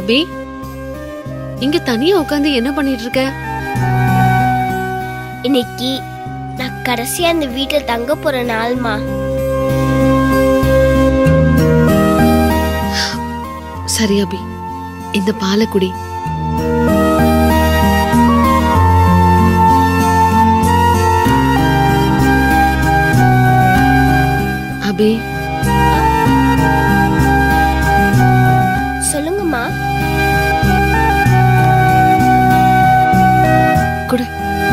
அபி இங்க தனியா உட்காந்து என்ன பண்ணிட்டு இருக்க இன்னைக்கு நான் கடைசியா இந்த வீட்டுல தங்க போற நாள்மா சரி அபி இந்த பாலை குடி அபி சொல்லுங்கம்மா குடு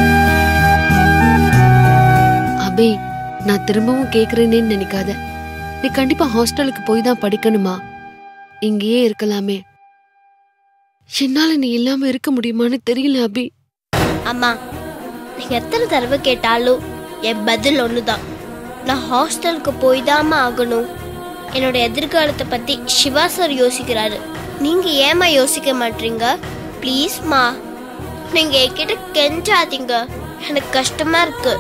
அபி நான் திரும்பவும் கேக்குறேனேன்னு நினைக்காத நீ கண்டிப்பா ஹாஸ்டலுக்கு போய் தான் படிக்கணுமா இங்கேயே இருக்கலாமே என்னால நீ இல்லாம இருக்க முடியுமான்னு தெரியல அபி அம்மா நீங்க எத்தனை தடவை கேட்டாலும் என் பதில் ஒண்ணுதான் நான் ஹாஸ்டலுக்கு போய் தாம்மா ஆகணும் என்னோட எதிர்காலத்தை பத்தி சிவா சார் யோசிக்கிறாரு நீங்க ஏமா யோசிக்க மாட்டீங்க ப்ளீஸ்மா நீங்க என்கிட்ட கெஞ்சாதீங்க எனக்கு கஷ்டமா இருக்கு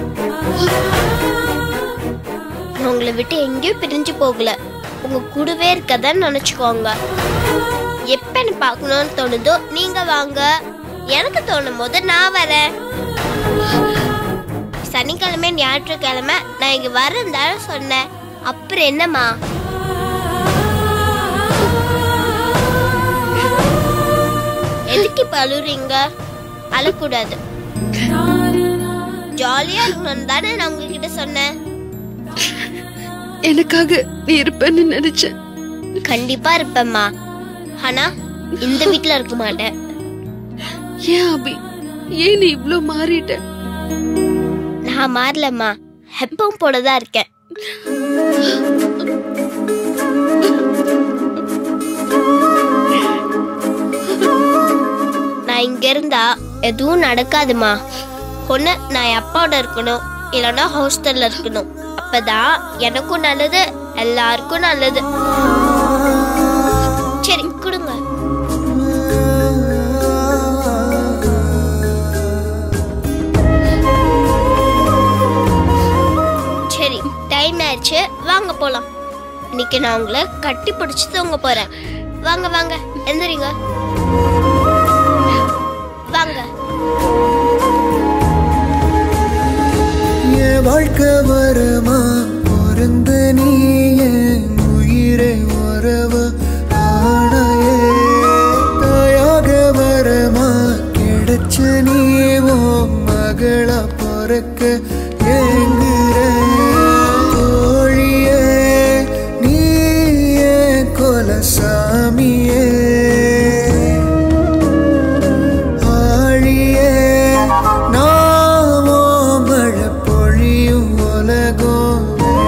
நான் உங்களை விட்டு எங்கேயும் பிரிஞ்சு போகல உங்க கூடவே இருக்கதான் நினைச்சுக்கோங்க எப்ப என்ன பார்க்கணும்னு தோணுதோ நீங்க வாங்க எனக்கு தோணும் போது நான் வரேன் சனிக்கிழமை ஞாயிற்றுக்கிழமை நான் இங்க வரேன் தானே சொன்னேன் அப்புறம் என்னம்மா எதுக்கு இப்ப அழுறீங்க அழக்கூடாது ஜாலியா இருக்கணும் தானே நான் உங்ககிட்ட சொன்னேன் எனக்காக நீ இருப்பேன்னு நினைச்சேன் கண்டிப்பா இருப்பேம்மா ஆனா இந்த வீட்ல இருக்க மாட்டேன் ஏன் அபி ஏன் நீ இவ்ளோ மாறிட்ட நான் மாறலம்மா எப்பவும் போலதான் இருக்கேன் நான் இங்க இருந்தா எதுவும் நடக்காதுமா ஒண்ணு நான் என் அப்பாவோட இருக்கணும் இல்லைன்னா ஹாஸ்டல்ல இருக்கணும் அப்பதான் எனக்கும் நல்லது எல்லாருக்கும் நல்லது சரி கொடுங்க சரி டைம் ஆயிடுச்சு வாங்க போலாம் இன்னைக்கு நான் உங்களை கட்டி பிடிச்சு தூங்க போறேன் வாங்க வாங்க எந்திரிங்க வாங்க என் வாழ்க்கை வரமா பொருந்த நீ என் உயிரை உறவு ஆணையே தாயாக வரமா கிடைச்ச நீ உன் மகளா பிறக்க ஏங்குற தோழியே நீ என் கொலசாமியே ஆழியே நாமோ மழை பொழியும் உலகம்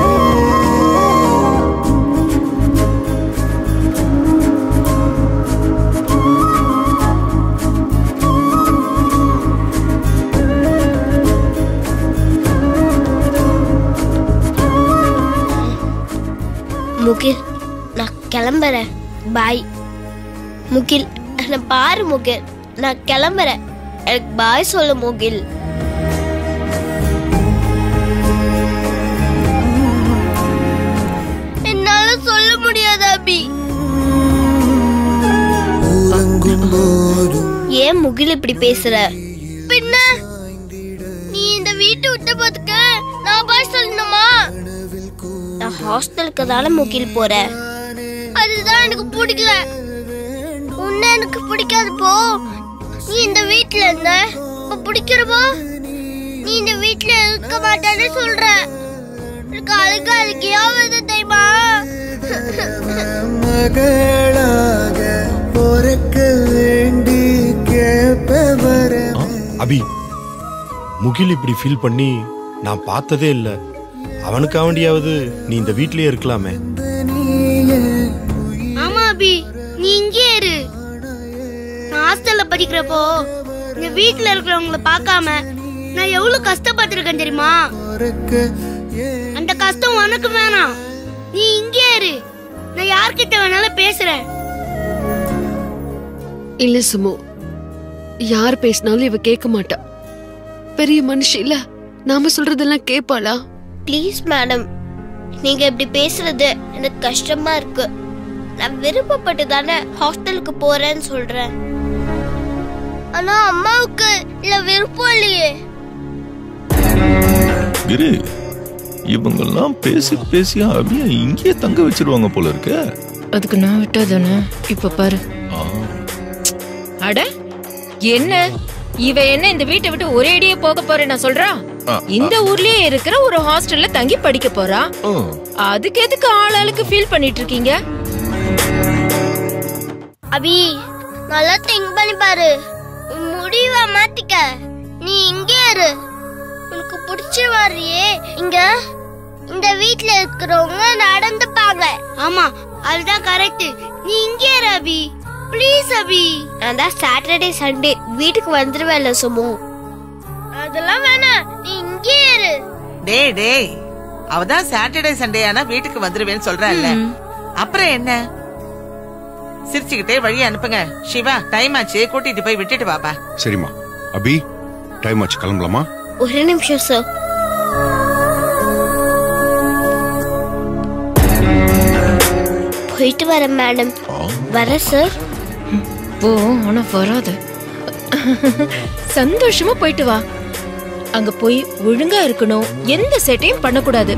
முகில் நான் கிளம்புறேன் பாய் முகில் நான் பாரு முகில் நான் கிளம்புறேன் எனக்கு பாய் சொல்லு முகில் என்னால சொல்ல முடியாது அபி உறங்கும் போதும் ஏன் முகில் இப்படி பேசுற பின்ன நீ இந்த வீட்டை விட்டு போதுக்க நான் பாய் சொல்லணுமா நான் ஹாஸ்டலுக்கு தானே முகில் போறேன் அதுதான் எனக்கு பிடிக்கல உன்ன எனக்கு பிடிக்காது போ நீ இந்த வீட்ல இருந்த இப்ப பிடிக்கிறப்போ நீ இந்த வீட்ல இருக்க மாட்டேன்னு சொல்ற எனக்கு அழுக அழுகையா வருது தெரியுமா மகளாக பொறக்க வேண்டி கேப்ப வர அபி முகில் இப்படி ஃபீல் பண்ணி நான் பார்த்ததே இல்ல அவனுக்காவண்டியாவது நீ இந்த வீட்லயே இருக்கலாமே ஆமா அபி நீ இங்கே இரு நான் ஹாஸ்டல்ல படிக்கிறப்போ இந்த வீட்ல இருக்கிறவங்கள பார்க்காம நான் எவ்வளவு கஷ்டப்பட்டிருக்கேன் தெரியுமா பொறக்க அந்த கஷ்டம் உனக்கு வேணாம் நீ இங்கே இரு நான் யார்கிட்ட வேணாலும் பேசுறேன் இல்ல சுமு யார் பேசினாலும் இவ கேட்க மாட்டா பெரிய மனுஷி இல்ல நாம சொல்றதெல்லாம் கேப்பாளா ப்ளீஸ் மேடம் நீங்க இப்படி பேசுறது எனக்கு கஷ்டமா இருக்கு நான் விருப்பப்பட்டு தானே ஹாஸ்டலுக்கு போறேன்னு சொல்றேன் ஆனா அம்மாவுக்கு இல்ல விருப்பம் இல்லையே கிரி இவங்கெல்லாம் பேசி பேசி அவிய இங்கேயே தங்க வச்சிருவாங்க போல இருக்கு அதுக்கு நான் விட்டா தானே இப்ப பாரு அட என்ன இவ என்ன இந்த வீட்டை விட்டு ஒரே அடியே போக போறேன் நான் சொல்றா ஆ, இந்த ஊர்லயே இருக்கிற ஒரு ஹாஸ்டல்ல தங்கி படிக்க போறா அதுக்கு எதுக்கு ஆளாளுக்கு ஃபீல் பண்ணிட்டு இருக்கீங்க அபி நல்லா திங்க் பண்ணி பாரு உன் முடிவை மாத்திக்க நீ இங்கே இரு உனக்கு பிடிச்ச மாதிரியே இங்க இந்த வீட்ல இருக்கிறவங்க நடந்துப்பாங்க ஆமா அதுதான் கரெக்ட் நீ இங்கே இரு அபி ப்ளீஸ் அபி நான் தான் சாட்டர்டே சண்டே வீட்டுக்கு வந்துருவேன்ல சுமு அதெல்லாம் வேணாம் நீ இங்கே இரு டேய் டேய் அவதான் சாட்டர்டே சண்டே ஆனா வீட்டுக்கு வந்துருவேன்னு சொல்றாள்ல அப்புறம் என்ன சிரிச்சுக்கிட்டே வழி அனுப்புங்க சிவா டைம் ஆச்சு கூட்டிட்டு போய் விட்டுட்டு வாப்பா சரிம்மா அபி டைம் ஆச்சு கிளம்பலாமா ஒரு நிமிஷம் சார் போயிட்டு வரேன் மேடம் வர சார் போ ஆனா வராத சந்தோஷமா போயிட்டு வா அங்க போய் ஒழுங்கா இருக்கணும் எந்த சேட்டையும் பண்ணக்கூடாது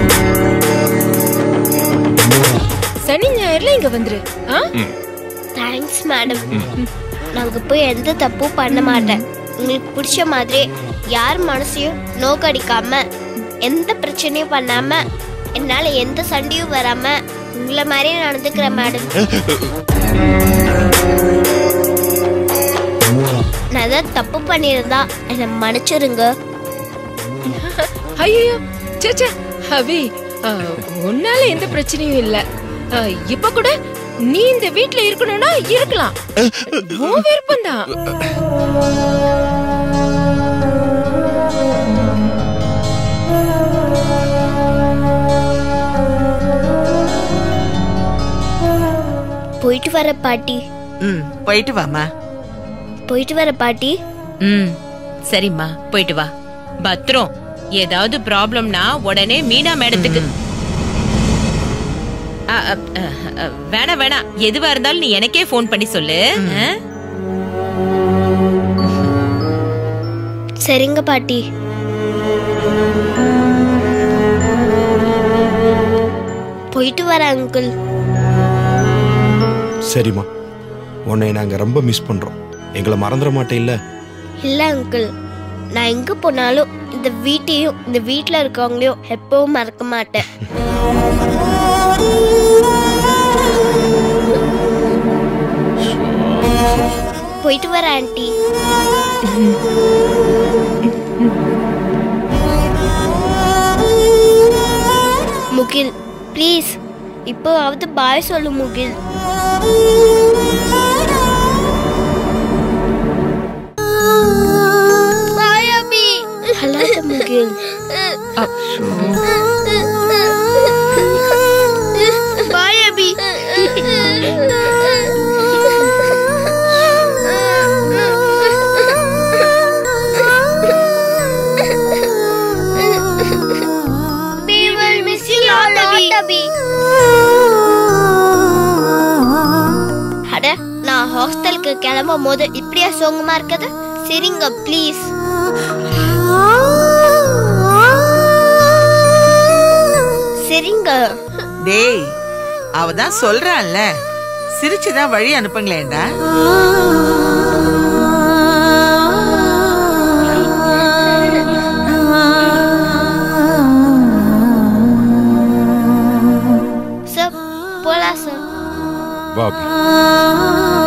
சனி ஞாயிறுல இங்க வந்துரு ஆ? தேங்க்ஸ் மேடம் நாங்க போய் எந்த தப்பும் பண்ண மாட்டேன் உங்களுக்கு பிடிச்ச மாதிரி யார் மனசையும் நோக்கடிக்காம எந்த பிரச்சனையும் பண்ணாம என்னால எந்த சண்டையும் வராம உங்களை மாதிரியே நடந்துக்கிறேன் மேடம் நான் ஏதாவது தப்பு பண்ணியிருந்தா என்னை மன்னிச்சிருங்க ஐயோ சேச்சே அவி ஆ, உன்னால எந்த பிரச்சனையும் இல்ல ஆ, இப்ப கூட நீ இந்த வீட்ல இருக்கணும்னா இருக்கலாம் உன் விருப்பம்தான் போயிட்டு வர பாட்டி ம் போயிட்டு வாமா போயிட்டு வர பாட்டி ம் சரிம்மா போயிட்டு வா பத்ரம் ஏதாவது ப்ராப்ளம்னா உடனே மீனா மேடத்துக்கு அ, அ, அ, அ, வேணாம் வேணாம் எதுவா இருந்தாலும் நீ எனக்கே ஃபோன் பண்ணி சொல்லு ஆ? சரிங்க பாட்டி போயிட்டு வர அங்கிள் சரிம்மா உன்னை நாங்க ரொம்ப மிஸ் பண்றோம் எங்களை மறந்துட மாட்டே இல்ல இல்ல அங்கிள் நான் எங்க போனாலும் இந்த வீட்டையும் இந்த வீட்ல இருக்கவங்களையும் எப்பவும் மறக்க மாட்டேன் போயிட்டு வர ஆண்டி முகில் ப்ளீஸ் இப்போவாவது பாய் சொல்லு Mugil bye Abhi hello Mugil bye Abhi We will miss you a lot, Abhi. அட நான் ஹாஸ்டலுக்கு கிளம்பும் போது இப்படியா சோகமா இருக்குது சரிங்க ப்ளீஸ் சரிங்க டேய் அவதான் சொல்றான்ல சிரிச்சுதான் வழி அனுப்புங்களேன்டா சார் போலாம் சார் வா அபி